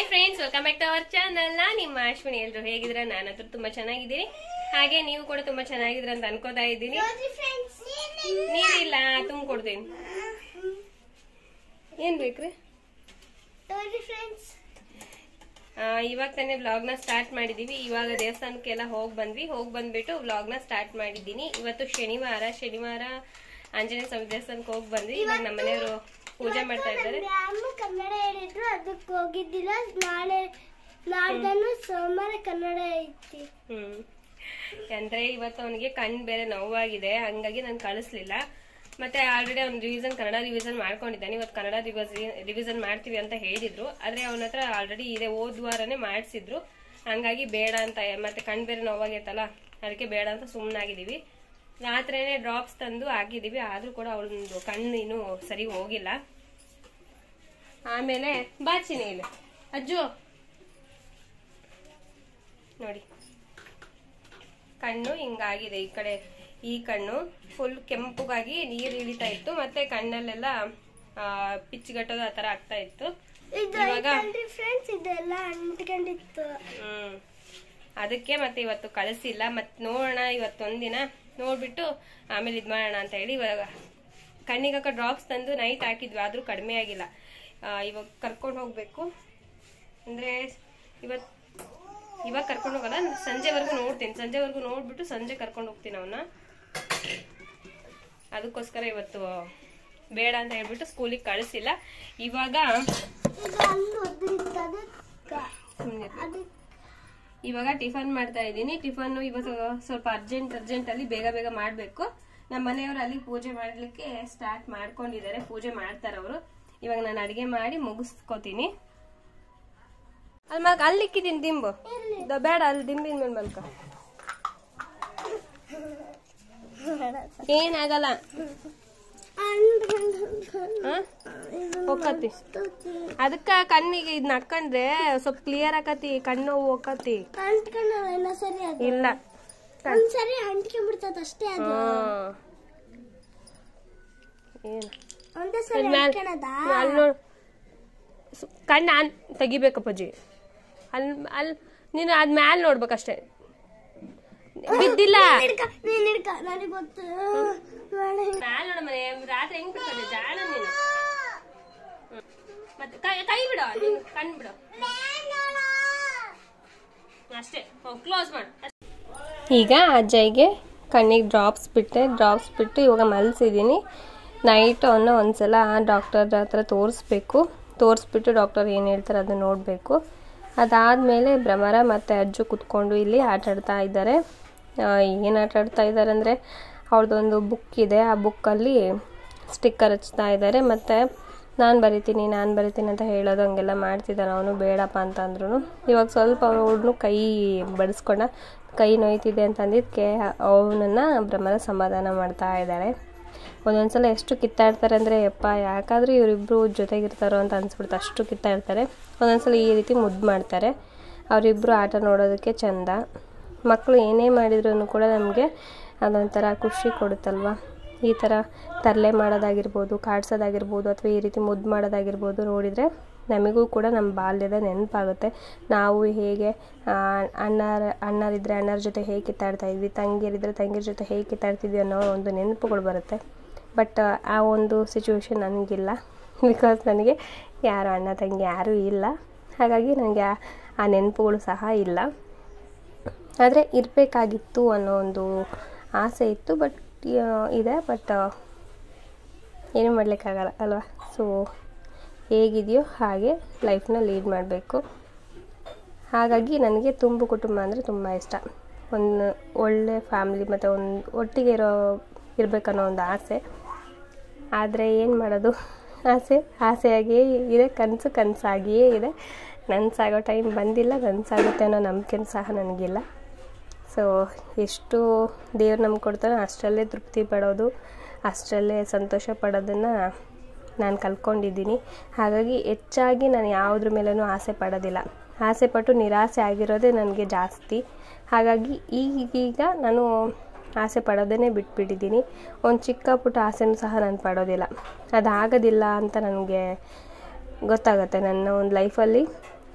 Friends welcome back to our channel ನಾ ನಿಮ್ಮ ಅಶ್ವಿನಿ ಎಲ್ರು ಹೇಗಿದ್ರ ನಾನಂತೂ ತುಂಬಾ ಚೆನ್ನಾಗಿದ್ದೀನಿ ಹಾಗೆ ನೀವು ಕೂಡ ತುಂಬಾ ಚೆನ್ನಾಗಿದ್ರ ಅಂತ ಅನ್ಕೋತಾ ಇದ್ದೀನಿ ನೀರಿಲ್ಲ ತುಂಬ ಕೊಡ್ತೀನಿ ಏನ್ ಬೇಕ್ರಿ ಆ, ಇವಾಗ ತಾನೇ ವ್ಲಾಗ್ನ ಸ್ಟಾರ್ಟ್ ಮಾಡಿದೀವಿ ಇವಾಗ ದೇವಸ್ಥಾನಕ್ಕೆಲ್ಲ ಹೋಗಿ ಬಂದ್ವಿ ಹೋಗಿ ಬಂದ್ಬಿಟ್ಟು ವ್ಲಾಗ್ನ ಸ್ಟಾರ್ಟ್ ಮಾಡಿದ್ದೀನಿ ಇವತ್ತು ಶನಿವಾರ ಶನಿವಾರ ಆಂಜನೇಯ ಸ್ವಾಮಿ ದೇವಸ್ಥಾನಕ್ಕೆ ಹೋಗಿ ಬಂದ್ವಿ ಇವಾಗ ನಮ್ಮ ಮನೆಯವರು ಪೂಜೆ ಮಾಡ್ತಾ ಇದ್ದಾರೆ ಅಮ್ಮ ಕನ್ನಡ ಹೇಳಿದ್ರು ಅದಕ್ಕೆ ಹೋಗಿದ್ದಿಲ್ಲ ನಾಳೆ ನಾಡ್ದನ್ನು ಸೋಮವಾರ ಕನ್ನಡ ಐತಿ ಹ್ಮ್ ಅಂದ್ರೆ ಇವತ್ತು ಅವನಿಗೆ ಕಣ್ ಬೇರೆ ನೋವಾಗಿದೆ ಹಂಗಾಗಿ ನಾನು ಕಳಿಸ್ಲಿಲ್ಲ ಮತ್ತೆ ಆಲ್ರೆಡಿ ಅವ್ನು ರಿವಿಸನ್ ಕನ್ನಡ ರಿವಿಸನ್ ಮಾಡ್ಕೊಂಡಿದ್ದಾನೆ ಇವತ್ತು ಕನ್ನಡ ರಿವಿಸನ್ ಮಾಡ್ತೀವಿ ಅಂತ ಹೇಳಿದ್ರು ಆದ್ರೆ ಅವನ ಹತ್ರ ಆಲ್ರೆಡಿ ಇದೆ ಹೋದ್ ವಾರನೇ ಮಾಡಿಸಿದ್ರು ಹಂಗಾಗಿ ಬೇಡ ಅಂತ ಮತ್ತೆ ಕಣ್ ಬೇರೆ ನೋವಾಗೈತಲ್ಲ ಅದಕ್ಕೆ ಬೇಡ ಅಂತ ಸುಮ್ಮನಾಗಿದ್ದೀವಿ ರಾತ್ರಿನೇ ಡ್ರಾಪ್ಸ್ ತಂದು ಹಾಕಿದೀವಿ ಆದ್ರೂ ಕೂಡ ಅವಳೊಂದು ಕಣ್ಣು ಇನ್ನೂ ಸರಿ ಹೋಗಿಲ್ಲ ಆಮೇಲೆ ಬಾಚಿನಿ ಇಲ್ಲ ಅಜ್ಜು ನೋಡಿ ಕಣ್ಣು ಹಿಂಗಾಗಿದೆ ಈ ಕಡೆ ಈ ಕಣ್ಣು ಫುಲ್ ಕೆಂಪುಗಾಗಿ ನೀರು ಇಳಿತಾ ಇತ್ತು ಮತ್ತೆ ಕಣ್ಣಲ್ಲೆಲ್ಲ ಆ, ಪಿಚ್ಚಿಗಟ್ಟೋದು ಆ ತರ ಆಗ್ತಾ ಇತ್ತು ಇದು ಇವಾಗ ಫ್ರೆಂಡ್ಸ್ ಇದೆಲ್ಲ ಅಂಟ್ಕೊಂಡಿತ್ತು ಹ್ಮ್ ಅದಕ್ಕೆ ಮತ್ತೆ ಇವತ್ತು ಕಳಿಸಿಲ್ಲ ಮತ್ ನೋಡೋಣ ಇವತ್ತೊಂದಿನ ನೋಡ್ಬಿಟ್ಟು ಆಮೇಲೆ ಇದ್ ಮಾಡೋಣ ಅಂತ ಹೇಳಿ ಇವಾಗ ಕಣ್ಣಿಗೆ ಡ್ರಾಪ್ಸ್ ತಂದು ನೈಟ್ ಹಾಕಿದ್ವಿ ಆದ್ರೂ ಕಡಿಮೆ ಆಗಿಲ್ಲ ಆ, ಇವಾಗ ಕರ್ಕೊಂಡು ಹೋಗ್ಬೇಕು ಅಂದ್ರೆ ಇವತ್ ಇವಾಗ ಕರ್ಕೊಂಡು ಹೋಗಲ್ಲ ಸಂಜೆವರೆಗೂ ನೋಡ್ತೀನಿ ಸಂಜೆವರೆಗೂ ನೋಡ್ಬಿಟ್ಟು ಸಂಜೆ ಕರ್ಕೊಂಡು ಹೋಗ್ತೀನಿ ಅವನ್ನ ಅದಕ್ಕೋಸ್ಕರ ಇವತ್ತು ಬೇಡ ಅಂತ ಹೇಳ್ಬಿಟ್ಟು ಸ್ಕೂಲಿಗೆ ಕಳಿಸಿಲ್ಲ ಇವಾಗ ಇದು ಅಲ್ಲಿ ಒದ್ರಿತ್ತು ಅದಕ್ಕೆ ಸುಮ್ನೆ ಅದು ಇವಾಗ ಟಿಫನ್ ಮಾಡ್ತಾ ಇದ್ದೀನಿ ಟಿಫನ್ ಇವತ್ತು ಸ್ವಲ್ಪ ಅರ್ಜೆಂಟ್ ಅರ್ಜೆಂಟ್ ಅಲ್ಲಿ ಬೇಗ ಬೇಗ ಮಾಡ್ಬೇಕು ನಮ್ಮ ಮನೆಯವರು ಅಲ್ಲಿ ಪೂಜೆ ಮಾಡ್ಲಿಕ್ಕೆ ಸ್ಟಾರ್ಟ್ ಮಾಡ್ಕೊಂಡಿದ್ದಾರೆ ಪೂಜೆ ಮಾಡ್ತಾರೆ ಅವರು ಇವಾಗ ನಾನು ಅಡಿಗೆ ಮಾಡಿ ಮುಗಿಸ್ಕೋತೀನಿ ಅಲ್ಲಿ ಮಲ್ಕ ಅಲ್ಲಿ ಇಕ್ಕಿದ್ದೀನಿ ದಿಂಬು ದ- ಬೇಡ ಅಲ್ಲಿ ದಿಂಬಿನ ಮೇಲೆ ಮಲ್ಕ ಏನಾಗಲ್ಲ ಹಾ ಹೋಗತಿ ಅದಕ್ಕ ಕಣ್ಣಿಗೆ ಇದನ್ನ ಹಾಕೊಂಡ್ರೆ ಸ್ವಲ್ಪ ಕ್ಲಿಯರ್ ಆಕತಿ ಕಣ್ಣು ಹೋಗತಿ ಅಂಟ್ಕೊಂಡು ಏನೋ ಸರಿ ಅದು ಇಲ್ಲ ಒಂದ್ಸರಿ ಅಂಟ್ಕೊಂಡ್ಬಿಡ್ತದ ಅಷ್ಟೇ ಅದು ಹ್ಮ್. ಏನು ಒಂದೇ ಸರಿ ಇಲ್ಲಿ ಮ್ಯಾಲ್- ಅಂಟ್ಕೊಳದ ಅಲ್ಲಿ ನೋಡು ಸು- ಕಣ್ಣು ಆನ್ ತೆಗಿಬೇಕಪ್ಪಾಜಿ ಅಲ್ಲಿ ಅಲ್ಲಿ ನೀನು ಅದ್ ಮ್ಯಾಲ್ ನೋಡ್ಬೇಕಷ್ಟೇ ಬಿದ್ದಿಲ್ಲ ಹಿಡ್ಕ ನೀನ್ ಹಿಡ್ಕ ನನಗೆ ಗೊತ್ತು ನಾಳೆ ಮ್ಯಾಲ್ ನೋಡ ಮನೆ ರಾತ್ರಿ ಹೆಂಗ್ ಬಿಡ್ತದೆ ಜಾಣ ನೀನು ಹ್ಮ್. ಮತ್ತೆ ಕೈ ಕೈ ಬಿಡು ನೀನು ಕಣ್ ಬಿಡು ಅಷ್ಟೇ ಕ್ಲೋಸ್ ಮಾಡು ಈಗ ಅಜ್ಜಯ್ಯಗೆ ಕಣ್ಣಿಗೆ ಡ್ರಾಪ್ಸ್ ಬಿಟ್ಟೆ ಡ್ರಾಪ್ಸ್ ಬಿಟ್ಟು ಇವಾಗ ಮಲ್ಸಿದ್ದೀನಿ ನೈಟ್ ಅವನ್ನ ಒಂದ್ಸಲ ಡಾಕ್ಟರ್ ಹತ್ರ ತೋರಿಸ್ಬೇಕು ತೋರಿಸ್ಬಿಟ್ಟು ಡಾಕ್ಟರ್ ಏನು ಹೇಳ್ತಾರೆ ಅದನ್ನ ನೋಡಬೇಕು ಅದಾದಮೇಲೆ ಭ್ರಮರ ಮತ್ತು ಅಜ್ಜು ಕುತ್ಕೊಂಡು ಇಲ್ಲಿ ಆಟ ಆಡ್ತಾ ಇದ್ದಾರೆ ಏನು ಆಟ ಆಡ್ತಾ ಇದ್ದಾರೆ ಅಂದರೆ ಅವ್ರದ್ದೊಂದು ಬುಕ್ ಇದೆ ಆ ಬುಕ್ಕಲ್ಲಿ ಸ್ಟಿಕ್ಕರ್ ಹಚ್ತಾ ಇದ್ದಾರೆ ಮತ್ತು ನಾನು ಬರಿತೀನಿ ನಾನು ಬರಿತೀನಿ ಅಂತ ಹೇಳೋದು ಹಂಗೆಲ್ಲ ಮಾಡ್ತಿದ್ದಾನೆ ಅವನು ಬೇಡಪ್ಪ ಅಂತ ಅಂದ್ರು ಇವಾಗ ಸ್ವಲ್ಪ ಅವನು ಕೈ ಬಡಿಸ್ಕೊಂಡ ಕೈ ನೋಯ್ತಿದೆ ಅಂತ ಅಂದಿದ್ದಕ್ಕೆ ಅವನನ್ನು ಭ್ರಮರ ಸಮಾಧಾನ ಮಾಡ್ತಾ ಇದ್ದಾಳೆ ಒಂದೊಂದ್ಸಲ ಎಷ್ಟು ಕಿತ್ತಾಡ್ತಾರೆ ಅಂದರೆ ಯಪ್ಪ ಯಾಕಾದರೂ ಇವರಿಬ್ಬರು ಜೊತೆಗಿರ್ತಾರೋ ಅಂತ ಅನ್ಸ್ಬಿಡುತ್ತೆ ಅಷ್ಟು ಕಿತ್ತಾಡ್ತಾರೆ ಒಂದೊಂದ್ಸಲ ಈ ರೀತಿ ಮುದ್ದು ಮಾಡ್ತಾರೆ ಅವರಿಬ್ಬರು ಆಟ ನೋಡೋದಕ್ಕೆ ಚಂದ ಮಕ್ಕಳು ಏನೇ ಮಾಡಿದ್ರು ಕೂಡ ನಮಗೆ ಅದೊಂಥರ ಖುಷಿ ಕೊಡುತ್ತಲ್ವ ಈ ಥರ ತರಲೆ ಮಾಡೋದಾಗಿರ್ಬೋದು ಕಾಡ್ಸೋದಾಗಿರ್ಬೋದು ಅಥವಾ ಈ ರೀತಿ ಮುದ್ದು ಮಾಡೋದಾಗಿರ್ಬೋದು ನೋಡಿದರೆ ನಮಗೂ ಕೂಡ ನಮ್ಮ ಬಾಲ್ಯದ ನೆನಪಾಗುತ್ತೆ ನಾವು ಹೇಗೆ ಆ, ಅಣ್ಣರ ಅಣ್ಣರಿದ್ದರೆ ಅಣ್ಣರ ಜೊತೆ ಹೇಗೆ ಕಿತ್ತಾಡ್ತಾ ಇದ್ವಿ ತಂಗಿಯರಿದ್ದರೆ ತಂಗಿರ ಜೊತೆ ಹೇಗೆ ಕಿತ್ತಾಡ್ತಿದ್ವಿ ಅನ್ನೋ ಒಂದು ನೆನಪುಗಳು ಬರುತ್ತೆ ಬಟ್ ಆ ಒಂದು ಸಿಚುವೇಶನ್ ನನಗಿಲ್ಲ ಬಿಕಾಸ್ ನನಗೆ ಯಾರು ಅಣ್ಣ ತಂಗಿ ಯಾರೂ ಇಲ್ಲ ಹಾಗಾಗಿ ನನಗೆ ಆ- ಆ ನೆನಪುಗಳು ಸಹ ಇಲ್ಲ ಆದರೆ ಇರಬೇಕಾಗಿತ್ತು ಅನ್ನೋ ಒಂದು ಆಸೆ ಇತ್ತು ಬಟ್ ಇದೆ ಬಟ್ ಏನೂ ಮಾಡಲಿಕ್ಕಾಗಲ್ಲ ಅಲ್ವಾ ಸೊ ಹೇಗಿದೆಯೋ ಹಾಗೆ ಲೈಫ್ನ ಲೀಡ್ ಮಾಡಬೇಕು ಹಾಗಾಗಿ ನನಗೆ ತುಂಬು ಕುಟುಂಬ ಅಂದರೆ ತುಂಬ ಇಷ್ಟ ಒಂದು ಒಳ್ಳೆ ಫ್ಯಾಮ್ಲಿ ಮತ್ತು ಒಂದು ಒಟ್ಟಿಗೆ ಇರೋ ಇರಬೇಕನ್ನೋ ಒಂದು ಆಸೆ ಆದರೆ ಏನು ಮಾಡೋದು ಆಸೆ ಆಸೆಯಾಗಿಯೇ ಇದೆ ಕನಸು ಕನಸಾಗಿಯೇ ಇದೆ ನನಸಾಗೋ ಟೈಮ್ ಬಂದಿಲ್ಲ ನನಸಾಗುತ್ತೆ ಅನ್ನೋ ನಂಬಿಕೆ ಸಹ ನನಗಿಲ್ಲ ಸೊ ಎಷ್ಟು ದೇವ್ರು ನಮ್ಗೆ ಕೊಡ್ತಾನೋ ಅಷ್ಟರಲ್ಲೇ ತೃಪ್ತಿ ಪಡೋದು ಅಷ್ಟರಲ್ಲೇ ಸಂತೋಷ ಪಡೋದನ್ನು ನಾನು ಕಲ್ತ್ಕೊಂಡಿದ್ದೀನಿ ಹಾಗಾಗಿ ಹೆಚ್ಚಾಗಿ ನಾನು ಯಾವುದ್ರ ಮೇಲೂ ಆಸೆ ಪಡೋದಿಲ್ಲ ಆಸೆ ಪಟ್ಟು ನಿರಾಸೆ ಆಗಿರೋದೇ ನನಗೆ ಜಾಸ್ತಿ ಹಾಗಾಗಿ ಈಗೀಗ ನಾನು ಆಸೆ ಪಡೋದನ್ನೇ ಬಿಟ್ಬಿಟ್ಟಿದ್ದೀನಿ ಒಂದು ಚಿಕ್ಕ ಪುಟ್ಟ ಆಸೆನೂ ಸಹ ನಾನು ಪಡೋದಿಲ್ಲ ಅದಾಗೋದಿಲ್ಲ ಅಂತ ನನಗೆ ಗೊತ್ತಾಗುತ್ತೆ ನನ್ನ ಒಂದು ಲೈಫಲ್ಲಿ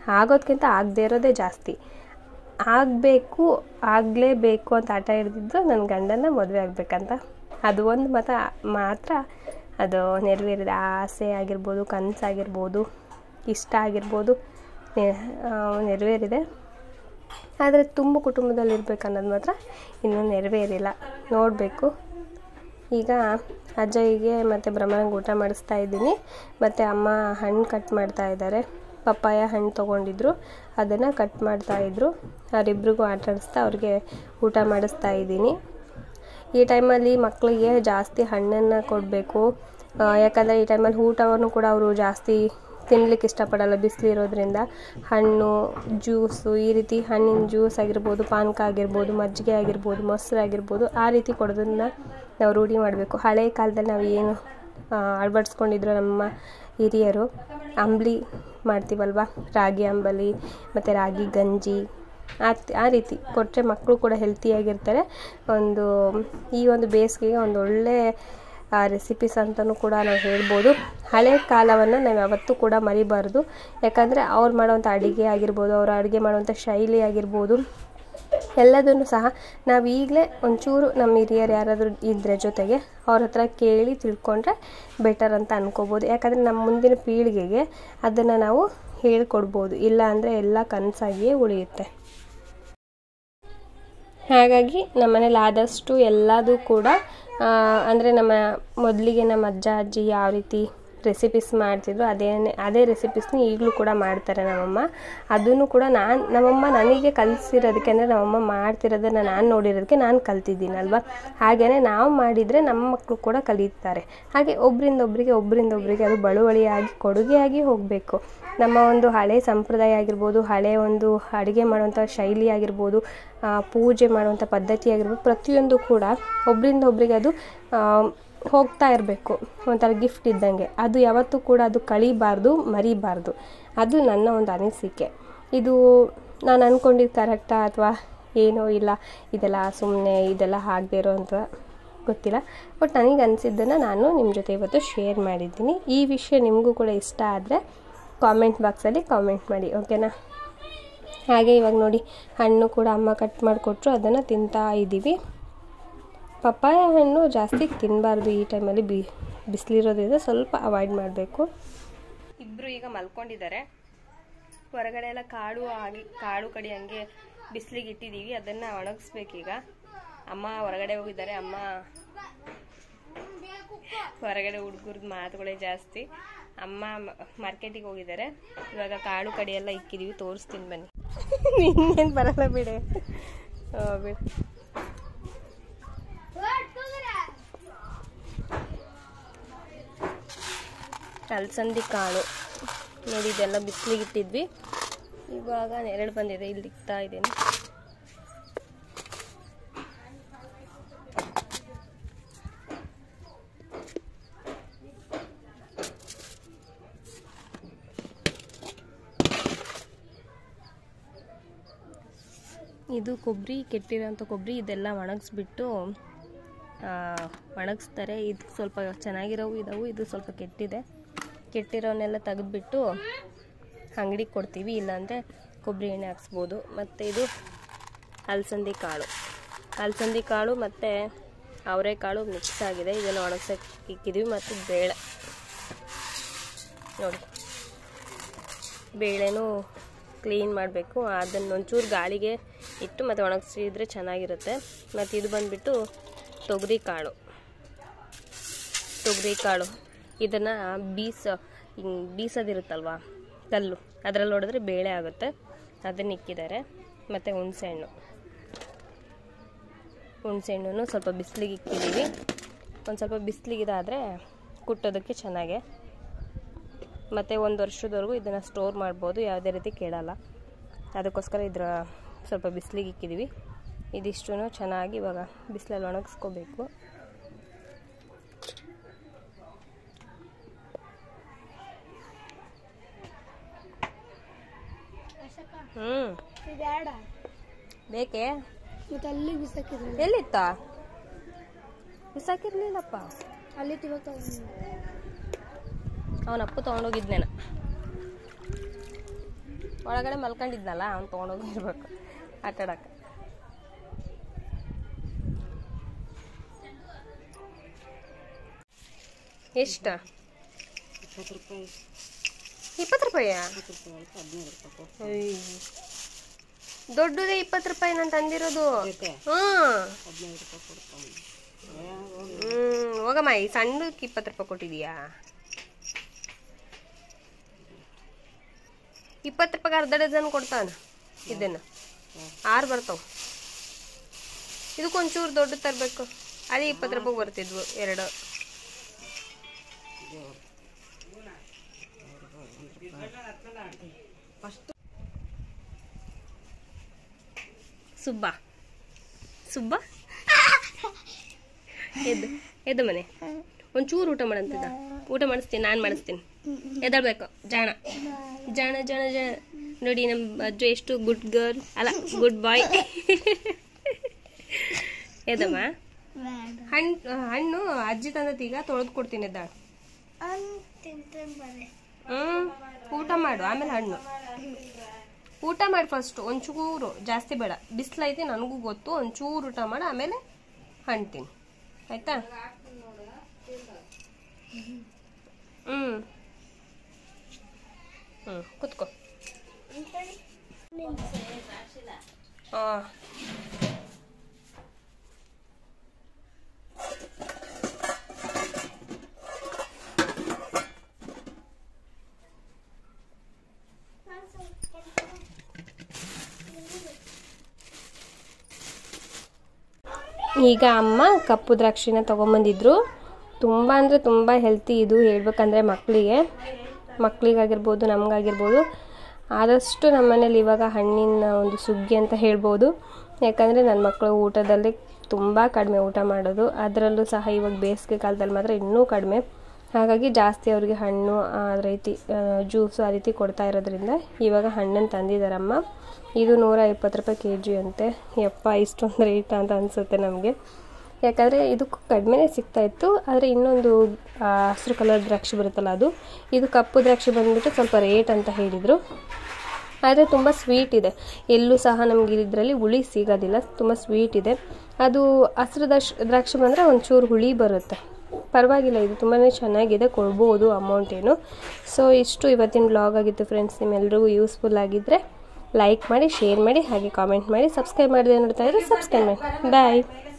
ಆಗೋದ್ಕಿಂತ ಆಗದೇ ಇರೋದೇ ಜಾಸ್ತಿ ಆಗಬೇಕು ಆಗಲೇಬೇಕು ಅಂತ ಆಟ ಹಿಡ್ದಿದ್ದು ನನ್ನ ಗಂಡನ ಮದುವೆ ಆಗಬೇಕಂತ ಅದು ಒಂದು ಮತ ಮಾತ್ರ ಅದು ನೆರವೇರಿದೆ ಆ ಆಸೆ ಆಗಿರ್ಬೋದು ಕನಸಾಗಿರ್ಬೋದು ಇಷ್ಟ ಆಗಿರ್ಬೋದು ನೆ- ಆ, ನೆರವೇರಿದೆ ಆದರೆ ತುಂಬ ಕುಟುಂಬದಲ್ಲಿ ಇರ್ಬೇಕು ಅನ್ನೋದು ಮಾತ್ರ ಇನ್ನೂ ನೆರವೇರಿಲ್ಲ ನೋಡಬೇಕು ಈಗ ಅಜ್ಜಯ್ಯಗೆ ಮತ್ತು ಬ್ರಹ್ಮನಿಗೆ ಊಟ ಮಾಡಿಸ್ತಾ ಇದ್ದೀನಿ ಮತ್ತು ಅಮ್ಮ ಹಣ್ಣು ಕಟ್ ಮಾಡ್ತಾ ಇದ್ದಾರೆ ಪಪ್ಪಾಯ ಹಣ್ಣು ತೊಗೊಂಡಿದ್ರು ಅದನ್ನು ಕಟ್ ಮಾಡ್ತಾ ಇದ್ರು ಅವರಿಬ್ರಿಗೂ ಆಟ ಆಡಿಸ್ತಾ ಅವ್ರಿಗೆ ಊಟ ಮಾಡಿಸ್ತಾ ಇದ್ದೀನಿ ಈ ಟೈಮಲ್ಲಿ ಮಕ್ಕಳಿಗೆ ಜಾಸ್ತಿ ಹಣ್ಣನ್ನು ಕೊಡಬೇಕು ಯಾಕಂದರೆ ಈ ಟೈಮಲ್ಲಿ ಊಟವನ್ನು ಕೂಡ ಅವರು ಜಾಸ್ತಿ ತಿನ್ಲಿಕ್ಕೆ ಇಷ್ಟಪಡಲ್ಲ ಬಿಸಿಲಿರೋದ್ರಿಂದ ಹಣ್ಣು ಜ್ಯೂಸು ಈ ರೀತಿ ಹಣ್ಣಿನ ಜ್ಯೂಸ್ ಆಗಿರ್ಬೋದು ಪಾನಕ ಆಗಿರ್ಬೋದು ಮಜ್ಜಿಗೆ ಆಗಿರ್ಬೋದು ಮೊಸರು ಆಗಿರ್ಬೋದು ಆ ರೀತಿ ಕೊಡೋದನ್ನು ನಾವು ರೂಢಿ ಮಾಡಬೇಕು ಹಳೆಯ ಕಾಲದಲ್ಲಿ ನಾವು ಏನು ಆ, ಅಳವಡಿಸ್ಕೊಂಡಿದ್ರು ನಮ್ಮ ಹಿರಿಯರು ಅಂಬ್ಲಿ ಮಾಡ್ತೀವಲ್ವ ರಾಗಿ ಅಂಬಲಿ ಮತ್ತು ರಾಗಿ ಗಂಜಿ ಆ ಆ ರೀತಿ ಕೊಟ್ಟರೆ ಮಕ್ಕಳು ಕೂಡ ಹೆಲ್ತಿಯಾಗಿರ್ತಾರೆ ಒಂದು ಈ ಒಂದು ಬೇಸಿಗೆಗೆ ಒಂದು ಒಳ್ಳೆ ರೆಸಿಪೀಸ್ ಅಂತಲೂ ಕೂಡ ನಾವು ಹೇಳ್ಬೋದು ಹಳೆ ಕಾಲವನ್ನು ನಾವು ಯಾವತ್ತೂ ಕೂಡ ಮರಿಬಾರ್ದು ಯಾಕಂದರೆ ಅವ್ರು ಮಾಡೋವಂಥ ಅಡುಗೆ ಆಗಿರ್ಬೋದು ಅವ್ರು ಅಡುಗೆ ಮಾಡೋವಂಥ ಶೈಲಿ ಆಗಿರ್ಬೋದು ಎಲ್ಲದನ್ನು ಸಹ ನಾವು ಈಗಲೇ ಒಂಚೂರು ನಮ್ಮ ಹಿರಿಯರು ಯಾರಾದರೂ ಇದ್ದರೆ ಜೊತೆಗೆ ಅವ್ರ ಹತ್ರ ಕೇಳಿ ತಿಳ್ಕೊಂಡ್ರೆ ಬೆಟರ್ ಅಂತ ಅನ್ಕೋಬೋದು ಯಾಕಂದರೆ ನಮ್ಮ ಮುಂದಿನ ಪೀಳಿಗೆಗೆ ಅದನ್ನು ನಾವು ಹೇಳ್ಕೊಡ್ಬೋದು ಇಲ್ಲ ಅಂದರೆ ಎಲ್ಲ ಕನಸಾಗಿಯೇ ಉಳಿಯುತ್ತೆ ಹಾಗಾಗಿ ನಮ್ಮನೇಲಿ ಆದಷ್ಟು ಎಲ್ಲದೂ ಕೂಡ ಅಂದರೆ ನಮ್ಮ ಮೊದಲಿಗೆ ನಮ್ಮ ಅಜ್ಜ ಅಜ್ಜಿ ಯಾವ ರೀತಿ ರೆಸಿಪೀಸ್ ಮಾಡ್ತಿದ್ರು ಅದೇ ಅದೇ ರೆಸಿಪೀಸ್ನ ಈಗಲೂ ಕೂಡ ಮಾಡ್ತಾರೆ ನಮ್ಮಮ್ಮ ಅದನ್ನು ಕೂಡ ನಾನು ನಮ್ಮಮ್ಮ ನನಗೆ ಕಲಿಸಿರೋದಕ್ಕೆ ಅಂದರೆ ನಮ್ಮಮ್ಮ ಮಾಡ್ತಿರೋದನ್ನು ನಾನು ನೋಡಿರೋದಕ್ಕೆ ನಾನು ಕಲ್ತಿದ್ದೀನಲ್ವ ಹಾಗೆಯೇ ನಾವು ಮಾಡಿದರೆ ನಮ್ಮ ಮಕ್ಕಳು ಕೂಡ ಕಲಿತಾರೆ ಹಾಗೆ ಒಬ್ಬರಿಂದ ಒಬ್ಬರಿಗೆ ಒಬ್ಬರಿಂದ ಒಬ್ಬರಿಗೆ ಅದು ಬಳುವಳಿಯಾಗಿ ಕೊಡುಗೆಯಾಗಿ ಹೋಗಬೇಕು ನಮ್ಮ ಒಂದು ಹಳೆ ಸಂಪ್ರದಾಯ ಆಗಿರ್ಬೋದು ಹಳೆ ಒಂದು ಅಡುಗೆ ಮಾಡುವಂಥ ಶೈಲಿ ಆಗಿರ್ಬೋದು ಆ, ಪೂಜೆ ಮಾಡುವಂಥ ಪದ್ಧತಿ ಆಗಿರ್ಬೋದು ಪ್ರತಿಯೊಂದು ಕೂಡ ಒಬ್ಬರಿಂದ ಒಬ್ಬರಿಗೆ ಅದು ಆ, ಹೋಗ್ತಾ ಇರಬೇಕು ಒಂಥರ ಗಿಫ್ಟ್ ಇದ್ದಂಗೆ ಅದು ಯಾವತ್ತೂ ಕೂಡ ಅದು ಕಳಿಬಾರ್ದು ಮರಿಬಾರ್ದು ಅದು ನನ್ನ ಒಂದು ಅನಿಸಿಕೆ ಇದು ನಾನು ಅಂದ್ಕೊಂಡಿದ್ದು ಕರೆಕ್ಟಾ ಅಥವಾ ಏನೋ ಇಲ್ಲ ಇದೆಲ್ಲ ಸುಮ್ಮನೆ ಇದೆಲ್ಲ ಆಗದೆ ಇರೋಂಥ ಗೊತ್ತಿಲ್ಲ ಬಟ್ ನನಗೆ ಅನಿಸಿದ್ದನ್ನು ನಾನು ನಿಮ್ಮ ಜೊತೆ ಇವತ್ತು ಶೇರ್ ಮಾಡಿದ್ದೀನಿ ಈ ವಿಷಯ ನಿಮಗೂ ಕೂಡ ಇಷ್ಟ ಆದರೆ ಕಾಮೆಂಟ್ ಬಾಕ್ಸಲ್ಲಿ ಕಾಮೆಂಟ್ ಮಾಡಿ ಓಕೆನಾ ಹಾಗೆ ಇವಾಗ ನೋಡಿ ಹಣ್ಣು ಕೂಡ ಅಮ್ಮ ಕಟ್ ಮಾಡಿಕೊಟ್ರು ಅದನ್ನು ತಿಂತಾ ಇದ್ದೀವಿ ಪಪ್ಪಾಯ ಹಣ್ಣು ಜಾಸ್ತಿ ತಿನ್ನಬಾರ್ದು ಈ ಟೈಮಲ್ಲಿ ಬಿ ಬಿಸಿಲಿರೋದ್ರಿಂದ ಸ್ವಲ್ಪ ಅವಾಯ್ಡ್ ಮಾಡಬೇಕು ಇಬ್ಬರು ಈಗ ಮಲ್ಕೊಂಡಿದ್ದಾರೆ ಹೊರಗಡೆ ಎಲ್ಲ ಕಾಳು ಆಗಿ ಕಾಳು ಕಡಿ ಹಂಗೆ ಬಿಸಿಲಿಗೆ ಇಟ್ಟಿದ್ದೀವಿ ಅದನ್ನು ಒಣಗಿಸ್ಬೇಕೀಗ ಅಮ್ಮ ಹೊರಗಡೆ ಹೋಗಿದ್ದಾರೆ ಅಮ್ಮ ಹೊರಗಡೆ ಹುಡುಗರದ್ದು ಮಾತುಗಳೇ ಜಾಸ್ತಿ ಅಮ್ಮ ಮಾರ್ಕೆಟಿಗೆ ಹೋಗಿದ್ದಾರೆ ಇವಾಗ ಕಾಳು ಕಡಿ ಎಲ್ಲ ಇಕ್ಕಿದೀವಿ ತೋರಿಸ್ತೀನಿ ಬನ್ನಿ ಇನ್ನೇನು ಬರಲ್ಲ ಬಿಡೆ ಬಿಡು ಅಲಸಂದಿ ಕಾಳು ನೋಡಿ ಇದೆಲ್ಲ ಬಿಸಿಲಿಗೆ ಇಟ್ಟಿದ್ವಿ ಇವಾಗ ನೆರಳು ಬಂದಿದೆ ಇಲ್ಲಿ ಇಕ್ತಾ ಇದ್ದೀನಿ ಇದು ಕೊಬ್ಬರಿ ಕೆಟ್ಟಿರೋಂಥ ಕೊಬ್ಬರಿ ಇದೆಲ್ಲ ಒಣಗಿಸ್ಬಿಟ್ಟು ಒಣಗಿಸ್ತಾರೆ ಇದು ಸ್ವಲ್ಪ ಚೆನ್ನಾಗಿರೋವು ಇದಾವು ಇದು ಸ್ವಲ್ಪ ಕೆಟ್ಟಿದೆ ಕೆಟ್ಟಿರೋನೆಲ್ಲ ತೆಗೆದ್ಬಿಟ್ಟು ಅಂಗಡಿಗೆ ಕೊಡ್ತೀವಿ ಇಲ್ಲಾಂದರೆ ಕೊಬ್ಬರಿ ಎಣ್ಣೆ ಹಾಕ್ಸ್ಬೋದು ಮತ್ತು ಇದು ಅಲಸಂದಿ ಕಾಳು ಅಲಸಂದಿ ಕಾಳು ಮತ್ತು ಅವರೆಕಾಳು ಮಿಕ್ಸ್ ಆಗಿದೆ ಇದನ್ನು ಒಣಗ್ಸಕ್ಕೆ ಇಕ್ಕಿದ್ದೀವಿ ಮತ್ತು ಬೇಳೆ ನೋಡಿ ಬೇಳೆನೂ ಕ್ಲೀನ್ ಮಾಡಬೇಕು ಅದನ್ನು ಒಂಚೂರು ಗಾಳಿಗೆ ಇಟ್ಟು ಮತ್ತು ಒಣಗಿಸಿದ್ರೆ ಚೆನ್ನಾಗಿರುತ್ತೆ ಮತ್ತು ಇದು ಬಂದುಬಿಟ್ಟು ತೊಗರಿ ಕಾಳು ತೊಗರಿ ಕಾಳು ಇದನ್ನು ಬೀಸ ಹಿಂಗೆ ಬೀಸೋದಿರುತ್ತಲ್ವ ಕಲ್ಲು ಅದರಲ್ಲಿ ಹೊಡೆದ್ರೆ ಬೇಳೆ ಆಗುತ್ತೆ ಅದನ್ನು ಇಕ್ಕಿದ್ದಾರೆ ಮತ್ತು ಹುಣಸೆಹಣ್ಣು ಹುಣಸೆಹಣ್ಣು ಸ್ವಲ್ಪ ಬಿಸಿಲಿಗೆ ಇಕ್ಕಿದ್ದೀವಿ ಒಂದು ಸ್ವಲ್ಪ ಬಿಸಿಲಿಗೆ ಇದಾದರೆ ಕುಟ್ಟೋದಕ್ಕೆ ಚೆನ್ನಾಗೆ ಮತ್ತು ಒಂದು ವರ್ಷದವರೆಗೂ ಇದನ್ನು ಸ್ಟೋರ್ ಮಾಡ್ಬೋದು ಯಾವುದೇ ರೀತಿ ಕೇಳಲ್ಲ ಅದಕ್ಕೋಸ್ಕರ ಇದರ ಸ್ವಲ್ಪ ಬಿಸಿಲಿಗೆ ಇಕ್ಕಿದ್ದೀವಿ ಇದಿಷ್ಟು ಚೆನ್ನಾಗಿ ಇವಾಗ ಬಿಸಿಲಲ್ಲಿ ಒಣಗಿಸ್ಕೋಬೇಕು ಹ್ಞೂ ಬೇಡ ಬೇಕೇ ಮತ್ತೆ ಅಲ್ಲಿ ಬಿಸಾಕಿದ್ರು ಎಲ್ಲಿತ್ತ ಬಿಸಾಕಿರ್ಲಿಲ್ಲಪ್ಪ ಅಲ್ಲಿ ತಿವಾಗ ಅವನಪ್ಪ ತೊಗೊಂಡೋಗಿದ್ನೇನ ಒಳಗಡೆ ಮಲ್ಕೊಂಡಿದ್ನಲ್ಲ ಅವ್ನು ತೊಗೊಂಡೋಗಿರ್ಬೇಕು ಆಟ ಆಡಕ್ಕೆ ಎಷ್ಟು ಇಪ್ಪತ್ತು ರೂಪಾಯಿ ಇಪ್ಪತ್ತು ರೂಪಾಯಾ ಇಪ್ಪತ್ತು ರೂಪಾಯಿ ಆಯ್ತು ಹದಿನೈದು ರೂಪಾಯಿ ಕೊಟ್ಟು ಅಯ್ಯ್. ದೊಡ್ಡದೇ ಇಪ್ಪತ್ತು ರೂಪಾಯಿ ನಾನು ತಂದಿರೋದು ಜೊತೆ ಹ್ಞೂ ಹದಿನೈದು ರೂಪಾಯಿ ಕೊಡ್ತಾನೆ ಹ್ಮ್ ಹೋಗಮ್ಮ ಈ ಸಣ್ಣಕ್ಕೆ ಇಪ್ಪತ್ತು ರೂಪಾಯಿ ಕೊಟ್ಟಿದೀಯಾ ಇಪ್ಪತ್ತು ರೂಪಾಯಿಗೆ ಅರ್ಧ ಡಜನ್ ಕೊಡ್ತಾನ ಇದನ್ನು ಆರು ಬರ್ತಾವ ಇದಕ್ಕೊಂಚೂರು ದೊಡ್ಡ ತರಬೇಕು ಅದೇ ಇಪ್ಪತ್ತು ರೂಪಾಯಿ ಬರ್ತಿದ್ವು ಎರಡು ಫಸ್ಟ್ ಸುಬ್ಬ ಸುಬ್ಬ ಎದ್ದು ಎದ್ದು ಮನೆ ಒಂಚೂರು ಊಟ ಮಾಡಂತಿದ್ದ ಊಟ ಮಾಡಿಸ್ತೀನಿ ನಾನು ಮಾಡಿಸ್ತೀನಿ ಎದಳ್ಬೇಕು ಜಾಣ ಜಾಣ ಜಾಣ ಜಾಣ ನೋಡಿ ನಮ್ಮ ಅಜ್ಜು ಎಷ್ಟು ಗುಡ್ ಗರ್ಲ್ ಅಲ್ಲ ಗುಡ್ ಬಾಯ್ ಎದಮ್ಮ ಹಣ್ಣು ಹಣ್ಣು ಅಜ್ಜಿ ತಂದತ್ತೀಗ ತೊಳೆದು ಕೊಡ್ತೀನಿ ಎದ್ದಾಳ ತಿಂತೇನೆ ಬರೀ ಹ್ಞೂ ಊಟ ಮಾಡು ಆಮೇಲೆ ಹಣ್ಣು ಊಟ ಮಾಡಿ ಫಸ್ಟ್ ಒಂಚೂರು ಜಾಸ್ತಿ ಬೇಡ ಬಿಸಿಲೈತಿ ನನಗೂ ಗೊತ್ತು ಒಂಚೂರು ಊಟ ಮಾಡು ಆಮೇಲೆ ಹಣ್ಣು ತಿನ್ನು ಆಯ್ತಾ ಹ್ಞೂ ಹ್ಞೂ ಕುತ್ಕೋ ಹಾಂ ಈಗ ಅಮ್ಮ ಕಪ್ಪು ದ್ರಾಕ್ಷಿನ ತೊಗೊಂಬಂದಿದ್ರು ತುಂಬ ಅಂದರೆ ತುಂಬ ಹೆಲ್ತಿ ಇದು ಹೇಳ್ಬೇಕಂದ್ರೆ ಮಕ್ಕಳಿಗೆ ಮಕ್ಕಳಿಗಾಗಿರ್ಬೋದು ನಮಗಾಗಿರ್ಬೋದು ಆದಷ್ಟು ನಮ್ಮ ಮನೇಲಿ ಇವಾಗ ಹಣ್ಣಿನ ಒಂದು ಸುಗ್ಗಿ ಅಂತ ಹೇಳ್ಬೋದು ಯಾಕಂದರೆ ನನ್ನ ಮಕ್ಕಳು ಊಟದಲ್ಲಿ ತುಂಬ ಕಡಿಮೆ ಊಟ ಮಾಡೋದು ಅದರಲ್ಲೂ ಸಹ ಇವಾಗ ಬೇಸಿಗೆ ಕಾಲದಲ್ಲಿ ಮಾತ್ರ ಇನ್ನೂ ಕಡಿಮೆ ಹಾಗಾಗಿ ಜಾಸ್ತಿ ಅವ್ರಿಗೆ ಹಣ್ಣು ಆ ರೀತಿ ಜ್ಯೂಸು ಆ ರೀತಿ ಕೊಡ್ತಾ ಇರೋದ್ರಿಂದ ಇವಾಗ ಹಣ್ಣನ್ನು ತಂದಿದ್ದಾರಮ್ಮ ಇದು ನೂರ ಇಪ್ಪತ್ತು ರೂಪಾಯಿ ಕೆ ಜಿ ಅಂತೆ ಯಪ್ಪ ಇಷ್ಟೊಂದು ರೇಟ್ ಅಂತ ಅನಿಸುತ್ತೆ ನಮಗೆ ಯಾಕಂದರೆ ಇದಕ್ಕೂ ಕಡಿಮೆನೇ ಸಿಗ್ತಾಯಿತ್ತು ಆದರೆ ಇನ್ನೊಂದು ಆ, ಹಸಿರು ಕಲರ್ ದ್ರಾಕ್ಷಿ ಬರುತ್ತಲ್ಲ ಅದು ಇದು ಕಪ್ಪು ದ್ರಾಕ್ಷಿ ಬಂದುಬಿಟ್ಟು ಸ್ವಲ್ಪ ರೇಟ್ ಅಂತ ಹೇಳಿದರು ಆದರೆ ತುಂಬ ಸ್ವೀಟ್ ಇದೆ ಎಲ್ಲೂ ಸಹ ನಮಗೆ ಇದರಲ್ಲಿ ಹುಳಿ ಸಿಗೋದಿಲ್ಲ ತುಂಬ ಸ್ವೀಟ್ ಇದೆ ಅದು ಹಸಿರು ದ್ರಾಕ್ಷಿ ದ್ರಾಕ್ಷಿ ಬಂದರೆ ಒಂಚೂರು ಹುಳಿ ಬರುತ್ತೆ ಪರವಾಗಿಲ್ಲ ಇದು ತುಂಬಾ ಚೆನ್ನಾಗಿದೆ ಕೊಡ್ಬೋದು ಅಮೌಂಟ್ ಏನು ಸೊ ಇಷ್ಟು ಇವತ್ತಿನ ಬ್ಲಾಗ್ ಆಗಿತ್ತು ಫ್ರೆಂಡ್ಸ್ ನಿಮ್ಮೆಲ್ರಿಗೂ ಯೂಸ್ಫುಲ್ ಆಗಿದ್ದರೆ ಲೈಕ್ ಮಾಡಿ ಶೇರ್ ಮಾಡಿ ಹಾಗೆ ಕಾಮೆಂಟ್ ಮಾಡಿ ಸಬ್ಸ್ಕ್ರೈಬ್ ಮಾಡಿದೆ ನೋಡ್ತಾ ಇದ್ರೆ ಸಬ್ಸ್ಕ್ರೈಬ್ ಮಾಡಿ ಬಾಯ್